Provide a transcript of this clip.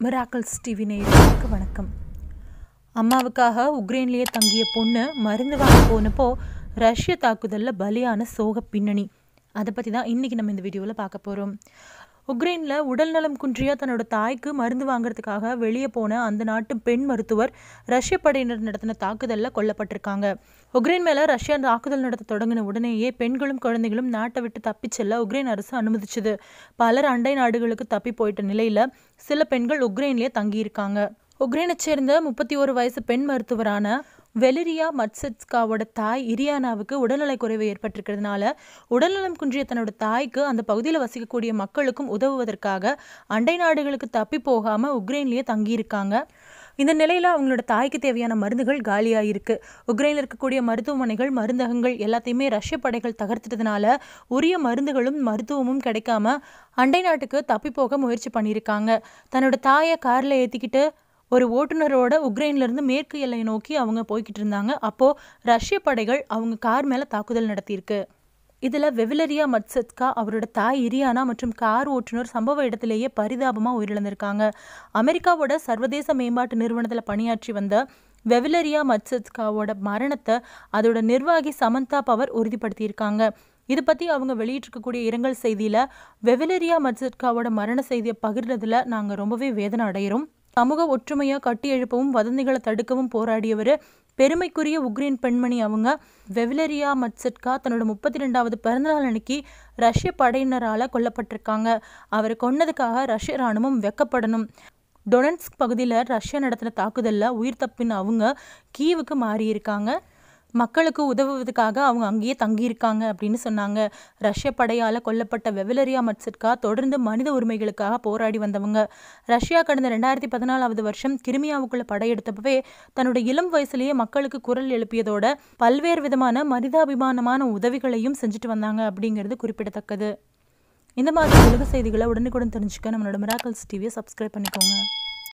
miracles TV நேயர்களுக்கு வணக்கம் அம்மாவுக்காக உக்ரைன்லேயே தங்கிய பொண்ணு மருந்து வாங்க போனப்போ ரஷ்ய தாக்குதலில் பலியான சோக பின்னணி அதை பற்றி தான் இன்றைக்கி நம்ம இந்த வீடியோவில் பார்க்க போகிறோம் உக்ரைனில் உடல்நலம் குன்றிய தன்னோட தாய்க்கு மருந்து வாங்குறதுக்காக வெளியே போன அந்த நாட்டு பெண் மருத்துவர் ரஷ்ய படையினர் நடத்தின தாக்குதலில் கொல்லப்பட்டிருக்காங்க உக்ரைன் மேலே ரஷ்யா தாக்குதல் நடத்த தொடங்கின உடனேயே பெண்களும் குழந்தைகளும் நாட்டை விட்டு தப்பிச் செல்ல உக்ரைன் அரசு அனுமதிச்சது பலர் அண்டை நாடுகளுக்கு தப்பி போயிட்ட நிலையில் சில பெண்கள் உக்ரைன்லேயே தங்கியிருக்காங்க உக்ரைனைச் சேர்ந்த முப்பத்தி ஒரு வயசு பெண் மருத்துவரான வெலிரியா மட்சட்ஸ்காவோட தாய் இரியானாவுக்கு உடல்நலை குறைவு ஏற்பட்டிருக்கிறதுனால உடல்நலம் குன்றிய தன்னோட தாய்க்கு அந்த பகுதியில் வசிக்கக்கூடிய மக்களுக்கும் உதவுவதற்காக அண்டை நாடுகளுக்கு தப்பி போகாமல் உக்ரைன்லேயே தங்கியிருக்காங்க இந்த நிலையில் அவங்களோட தாய்க்கு தேவையான மருந்துகள் காலியாக இருக்கு உக்ரைனில் இருக்கக்கூடிய மருத்துவமனைகள் மருந்தகங்கள் எல்லாத்தையுமே ரஷ்ய படைகள் தகர்த்துட்டதுனால உரிய மருந்துகளும் மருத்துவமும் கிடைக்காம அண்டை நாட்டுக்கு தப்பி போக முயற்சி பண்ணியிருக்காங்க தன்னோட தாயை காரில் ஏற்றிக்கிட்டு ஒரு ஓட்டுநரோட உக்ரைன்லேருந்து மேற்கு எல்லையை நோக்கி அவங்க போய்கிட்டு இருந்தாங்க அப்போது ரஷ்ய படைகள் அவங்க கார் மேலே தாக்குதல் நடத்தியிருக்கு இதில் வெவிலரியா மட்சத்கா அவரோட தாய் இரியானா மற்றும் கார் ஓட்டுநர் சம்பவ இடத்திலேயே பரிதாபமாக உயிரிழந்திருக்காங்க அமெரிக்காவோட சர்வதேச மேம்பாட்டு நிறுவனத்தில் பணியாற்றி வந்த வெவிலரியா மட்சத்காவோட மரணத்தை அதோட நிர்வாகி சமந்தா பவர் உறுதிப்படுத்தியிருக்காங்க இது பற்றி அவங்க வெளியிட்டிருக்கக்கூடிய இரங்கல் செய்தியில் வெவிலரியா மட்சத்காவோட மரண செய்தியை பகிர்றதுல நாங்கள் ரொம்பவே வேதனை அடைகிறோம் சமூக ஒற்றுமையாக கட்டி எழுப்பவும் வதந்திகளை தடுக்கவும் போராடியவர் பெருமைக்குரிய உக்ரைன் பெண்மணி அவங்க வெவிலரியா மட்சட்கா தன்னோட முப்பத்தி ரெண்டாவது பிறந்தநாள் அன்னைக்கு ரஷ்ய படையினரால் கொல்லப்பட்டிருக்காங்க அவரை கொன்னதுக்காக ரஷ்ய இராணுவம் வெக்கப்படணும் டொனன்ஸ்க் பகுதியில் ரஷ்யா நடத்தின தாக்குதலில் உயிர் தப்பின அவங்க கீவுக்கு மாறியிருக்காங்க மக்களுக்கு உதவுவதற்காக அவங்க அங்கேயே தங்கியிருக்காங்க அப்படின்னு சொன்னாங்க ரஷ்ய படையால் கொல்லப்பட்ட வெவிலரியா மட்சட்கா தொடர்ந்து மனித உரிமைகளுக்காக போராடி வந்தவங்க ரஷ்யா கடந்த ரெண்டாயிரத்தி பதினாலாவது வருஷம் கிருமியாவுக்குள்ள படையெடுத்தப்பவே தன்னோட இளம் வயசுலேயே மக்களுக்கு குரல் எழுப்பியதோட பல்வேறு விதமான மனிதாபிமானமான உதவிகளையும் செஞ்சுட்டு வந்தாங்க அப்படிங்கிறது குறிப்பிடத்தக்கது இந்த மாதிரி உலக செய்திகளை உடனுக்குடன் தெரிஞ்சுக்க நம்மளோட மிராக்கல்ஸ் டிவியை சப்ஸ்கிரைப் பண்ணிக்கோங்க